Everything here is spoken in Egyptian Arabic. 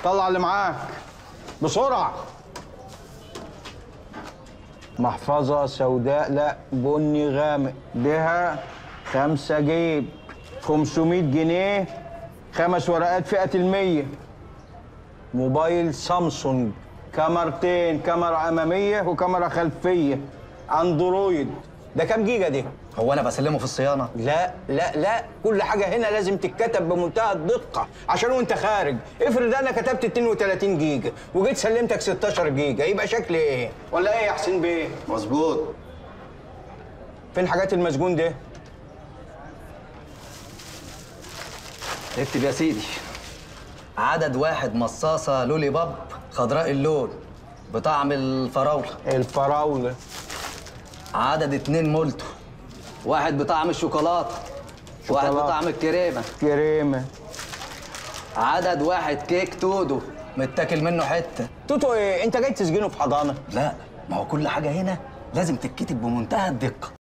طلع اللي معاك بسرعة محفظة سوداء لا بني غامق بها خمسة جيب 500 جنيه خمس ورقات فئة المية موبايل سامسونج كاميرتين كاميرا أمامية وكاميرا خلفية أندرويد ده كام جيجا دي؟ هو انا بسلمه في الصيانه لا لا لا كل حاجة هنا لازم تتكتب بمنتهى الدقة عشان وانت خارج افرض انا كتبت 32 جيجا وجيت سلمتك 16 جيجا يبقى شكلي ايه؟ ولا ايه يا حسين بيه؟ مظبوط فين حاجات المسجون ده؟ اكتب يا سيدي عدد واحد مصاصه لولي باب خضراء اللون بطعم الفراوله الفراولة عدد اتنين مولتو واحد بطعم الشوكولاته واحد شوكولاتة. بطعم الكريمه كريمة عدد واحد كيك تودو متاكل منه حته توتو ايه؟ انت جاي تسجنه في حضانة؟ لا ما هو كل حاجه هنا لازم تتكتب بمنتهى الدقه